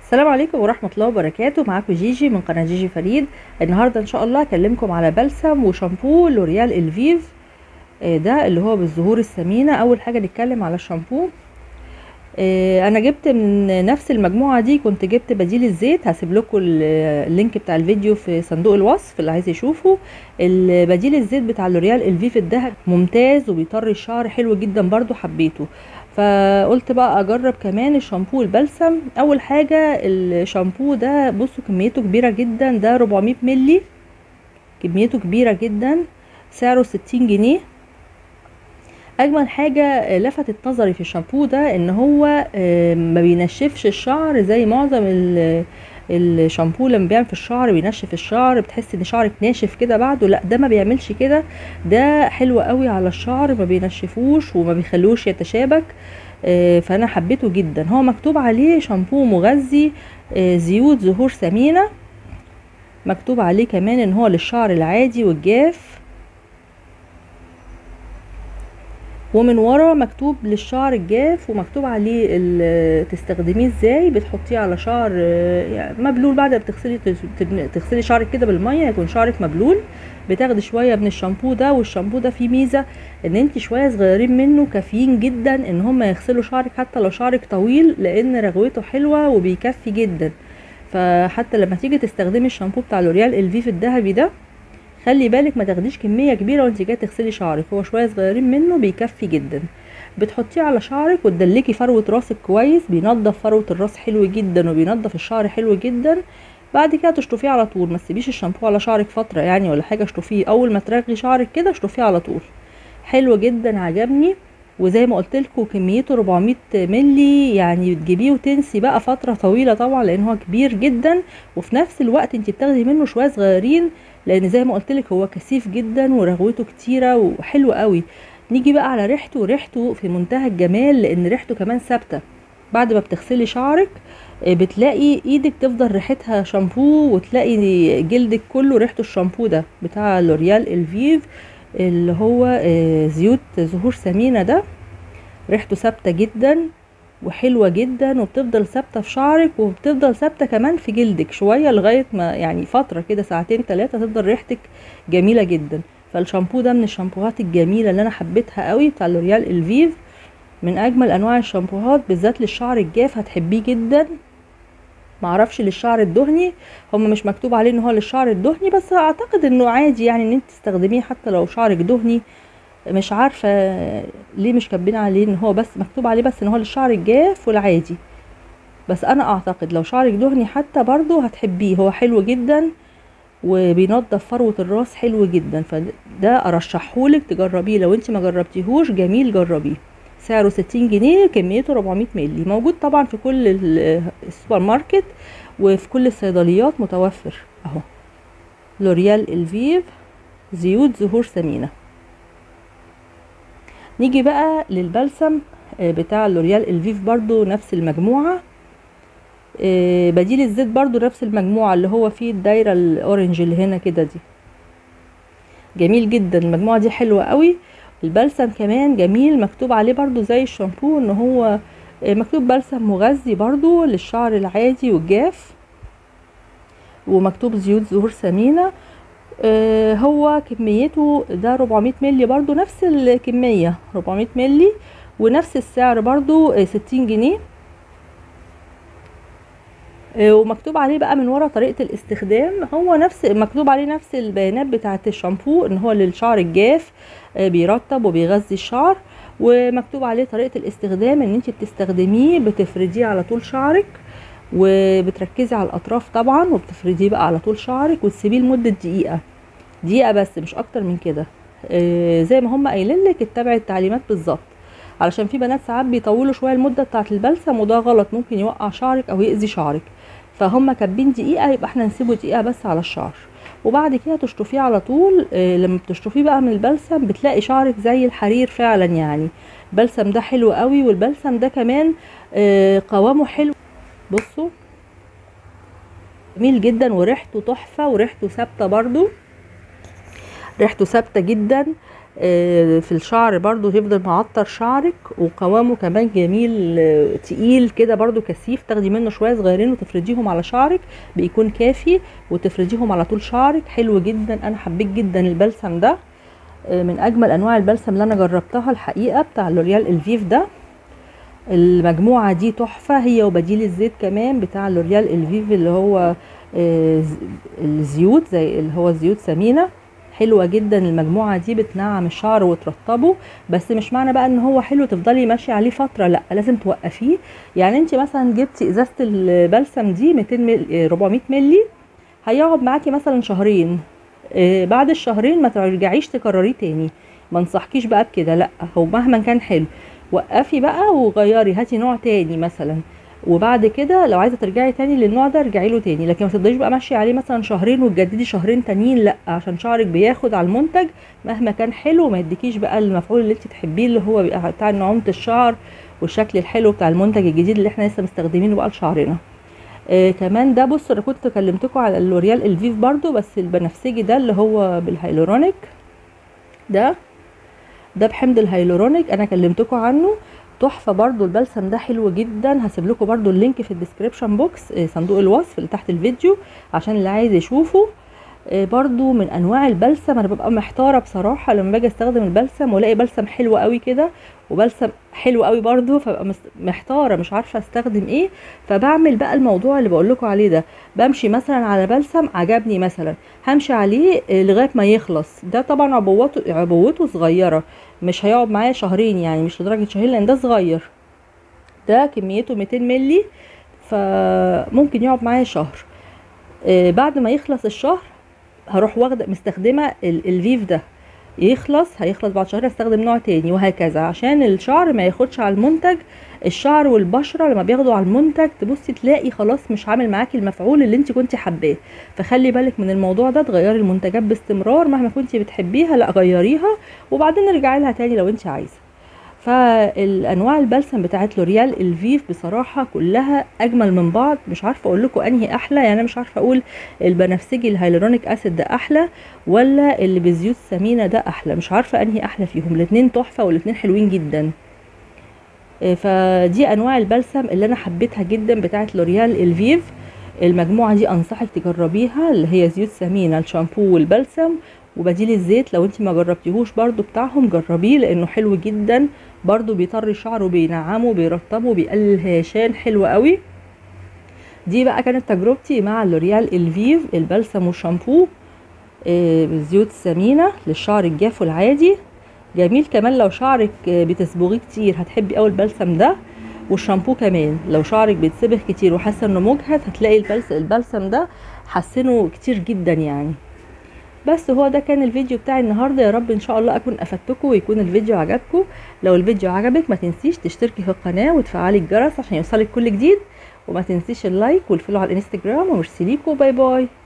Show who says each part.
Speaker 1: السلام عليكم ورحمة الله وبركاته معاكم جيجي من قناة جيجي فريد النهاردة ان شاء الله هكلمكم على بلسم وشامبو لوريال الفيف آه، ده اللي هو بالزهور الثمينة اول حاجة نتكلم على الشامبو آه، انا جبت من نفس المجموعة دي كنت جبت بديل الزيت هسيب لكم ال- اللينك بتاع الفيديو في صندوق الوصف اللي عايز يشوفه البديل الزيت بتاع لوريال الفيف الدهب ممتاز وبيطري الشعر حلو جدا برضو حبيته فقلت بقى اجرب كمان الشامبو البلسم اول حاجة الشامبو ده بصوا كميته كبيرة جدا ده 400 ملي كميته كبيرة جدا سعره 60 جنيه اجمل حاجة لفتت نظري في الشامبو ده ان هو آه، ما بينشفش الشعر زي معظم ال- الشامبو لما بيعمل في الشعر بينشف الشعر بتحس ان شعرك ناشف كده بعده لا ده ما بيعملش كده ده حلو قوي على الشعر ما بينشفوش وما بيخلوش يتشابك آه، فانا حبيته جدا هو مكتوب عليه شامبو مغذي آه، زيوت زهور ثمينة مكتوب عليه كمان ان هو للشعر العادي والجاف ومن ورا مكتوب للشعر الجاف ومكتوب عليه ال- تستخدميه ازاي بتحطيه على شعر آه، يعني مبلول بعد ما بتغسلي تب- تغسلي شعرك كده بالميه يكون شعرك مبلول بتاخدي شويه من الشامبو ده والشامبو ده فيه ميزه ان انت شويه صغيرين منه كافيين جدا ان هم يغسلوا شعرك حتى لو شعرك طويل لان رغوته حلوه وبيكفي جدا فحتى لما تيجي تستخدمي الشامبو بتاع لوريال الفيف الذهبي ده خلي بالك ما تاخديش كميه كبيره وانت جايه تغسلي شعرك هو شويه صغيرين منه بيكفي جدا بتحطيه على شعرك وتدلكي فروه راسك كويس بينضف فروه الراس حلو جدا وبينضف الشعر حلو جدا بعد كده تشطفيه على طول ما تسيبيش الشامبو على شعرك فتره يعني ولا حاجه اشطفيه اول ما ترغي شعرك كده اشطفيه على طول حلو جدا عجبني وزي ما قلت لكم كميته 400 ملي يعني بتجيبيه وتنسي بقى فتره طويله طبعا لان هو كبير جدا وفي نفس الوقت انت بتاخدي منه شويه صغيرين لان زي ما قلت لك هو كثيف جدا ورغوته كتيره وحلو قوي نيجي بقى على ريحته ريحته في منتهى الجمال لان ريحته كمان ثابته بعد ما بتغسلي شعرك آه، بتلاقي ايدك تفضل ريحتها شامبو وتلاقي جلدك كله ريحته الشامبو ده بتاع لوريال الفيف اللي هو آه، زيوت زهور ثمينة ده ريحته ثابته جدا وحلوه جدا وبتفضل ثابته في شعرك وبتفضل ثابته كمان في جلدك شويه لغايه ما يعني فتره كده ساعتين ثلاثه تفضل ريحتك جميله جدا فالشامبو ده من الشامبوهات الجميله اللي انا حبيتها قوي بتاع لوريال الفيف من اجمل انواع الشامبوهات بالذات للشعر الجاف هتحبيه جدا معرفش للشعر الدهني هم مش مكتوب عليه ان هو للشعر الدهني بس اعتقد انه عادي يعني ان انت تستخدميه حتى لو شعرك دهني مش عارفه ليه مش كاتبين عليه ان هو بس مكتوب عليه بس ان هو للشعر الجاف والعادي بس انا اعتقد لو شعرك دهني حتى برضو هتحبيه هو حلو جدا وبينضف فروة الراس حلو جدا فده ارشحهولك تجربيه لو انت ما جربتيهوش جميل جربيه سعره 60 جنيه كميته 400 مللي موجود طبعا في كل ال- السوبر ماركت وفي كل الصيدليات متوفر اهو لوريال الفيف زيوت زهور ثمينه نيجي بقى للبلسم آه، بتاع لوريال الفيف برضو نفس المجموعة آه، بديل الزيت برضو نفس المجموعة اللي هو فيه الدايرة الاورنج اللي هنا كده دي جميل جدا المجموعة دي حلوة قوي البلسم كمان جميل مكتوب عليه برضو زي الشامبو ان هو آه، مكتوب بلسم مغذي برضو للشعر العادي والجاف ومكتوب زيوت زهور ثمينة آه، هو كميته ده 400 ملي برضو نفس الكمية 400 ملي ونفس السعر برضو آه، 60 جنيه آه، ومكتوب عليه بقى من ورا طريقة الاستخدام هو نفس مكتوب عليه نفس البيانات بتاعة الشامبو ان هو للشعر الجاف آه، بيرطب وبيغذي الشعر ومكتوب عليه طريقة الاستخدام ان انت بتستخدميه بتفرديه على طول شعرك وبتركزي على الاطراف طبعا وبتفرديه بقى على طول شعرك وتسيبيه لمدة دقيقة دقيقة بس مش اكتر من كده آه، زي ما هم قايلين لك اتبعي التعليمات بالظبط علشان في بنات ساعات بيطولوا شويه المده بتاعه البلسم وده غلط ممكن يوقع شعرك او يأذي شعرك فهم كاتبين دقيقه يبقى احنا نسيبه دقيقه بس على الشعر وبعد كده تشطفيه على طول آه، لما بتشطفيه بقى من البلسم بتلاقي شعرك زي الحرير فعلا يعني البلسم ده حلو قوي والبلسم ده كمان آه، قوامه حلو بصوا جميل جدا وريحته تحفه وريحته ثابته برضو ريحته ثابته جدا آه، في الشعر برضو يفضل معطر شعرك وقوامه كمان جميل آه، تقيل كده برضو كثيف تاخدي منه شويه صغيرين وتفرديهم على شعرك بيكون كافي وتفرديهم على طول شعرك حلو جدا انا حبيت جدا البلسم ده آه، من اجمل انواع البلسم اللي انا جربتها الحقيقه بتاع لوريال الفيف ده المجموعه دي تحفه هي وبديل الزيت كمان بتاع لوريال الفيف اللي هو آه، ز- الزيوت زي اللي هو زيوت سمينه حلوه جدا المجموعه دي بتنعم الشعر وترطبه بس مش معنى بقى ان هو حلو تفضلي ماشيه عليه فتره لا لازم توقفيه يعني انت مثلا جبتي ازازه البلسم دي 200 مل 400 ملي هيقعد معاكي مثلا شهرين آه، بعد الشهرين ما ترجعيش تكرريه تاني ما انصحكيش بقى بكده لا هو مهما كان حلو وقفي بقى وغيري هاتي نوع تاني مثلا وبعد كده لو عايزه ترجعي تاني للنوع ده ارجعي له تاني لكن ما تفضليش بقى ماشيه عليه مثلا شهرين وتجددي شهرين تانيين لا عشان شعرك بياخد على المنتج مهما كان حلو ما يديكيش بقى المفعول اللي انت تحبيه اللي هو بيبقى بتاع نعومه الشعر والشكل الحلو بتاع المنتج الجديد اللي احنا لسه مستخدمينه بقى لشعرنا آه كمان ده بص انا كنت كلمتكم على اللوريال الفيف برضو بس البنفسجي ده اللي هو بالهيلورونيك ده ده بحمض الهيلورونيك انا كلمتكم عنه تحفه برضو البلسم ده حلو جدا هسيب لكم برضو اللينك في الديسكريبشن بوكس آه، صندوق الوصف اللي تحت الفيديو عشان اللي عايز يشوفه آه، برضو من انواع البلسم انا ببقى محتاره بصراحه لما باجي استخدم البلسم والاقي بلسم حلو قوي كده وبلسم حلو قوي برضو فببقى مس- محتاره مش عارفه استخدم ايه فبعمل بقى الموضوع اللي بقول لكم عليه ده بمشي مثلا على بلسم عجبني مثلا همشي عليه آه، لغايه ما يخلص ده طبعا عبوته عبوته صغيره مش هيقعد معايا شهرين يعني مش لدرجه شهرين لان ده صغير ده كميته 200 ملي فممكن يقعد معايا شهر آه، بعد ما يخلص الشهر هروح واخده مستخدمه ال- الفيف ده يخلص هيخلص بعد شهر استخدم نوع تاني وهكذا عشان الشعر ما ياخدش على المنتج الشعر والبشره لما بياخدوا على المنتج تبصي تلاقي خلاص مش عامل معاكي المفعول اللي انت كنتي حباه فخلي بالك من الموضوع ده تغيري المنتجات باستمرار مهما كنتي بتحبيها لا غيريها وبعدين ارجعي لها تاني لو انت عايزه فالانواع البلسم بتاعت لوريال الفيف بصراحه كلها اجمل من بعض مش عارفه اقول لكم انهي احلى يعني انا مش عارفه اقول البنفسجي الهيلورونيك اسيد ده احلى ولا اللي بزيوت سمينه ده احلى مش عارفه انهي احلى فيهم الاتنين تحفه والاتنين حلوين جدا آه، فدي انواع البلسم اللي انا حبيتها جدا بتاعت لوريال الفيف المجموعه دي انصحك تجربيها اللي هي زيوت سمينه الشامبو والبلسم وبديل الزيت لو انت ما جربتيهوش برضو بتاعهم جربيه لانه حلو جدا برضو بيطري الشعر وبينعمه وبيرطبه وبيقلل الهيشان حلو قوي دي بقى كانت تجربتي مع لوريال الفيف البلسم والشامبو آه، بالزيوت السمينه للشعر الجاف والعادي جميل كمان لو شعرك آه، بتصبغيه كتير هتحبي قوي البلسم ده والشامبو كمان لو شعرك بيتصبغ كتير وحاسه انه مجهد هتلاقي البلس البلسم ده حسنه كتير جدا يعني بس هو ده كان الفيديو بتاعي النهارده يا رب ان شاء الله اكون افدتكم ويكون الفيديو عجبكم لو الفيديو عجبك ما تنسيش تشتركي في القناه وتفعلي الجرس عشان يوصلك كل جديد وما تنسيش اللايك والفولو على الانستجرام ومرسي ليكم باي باي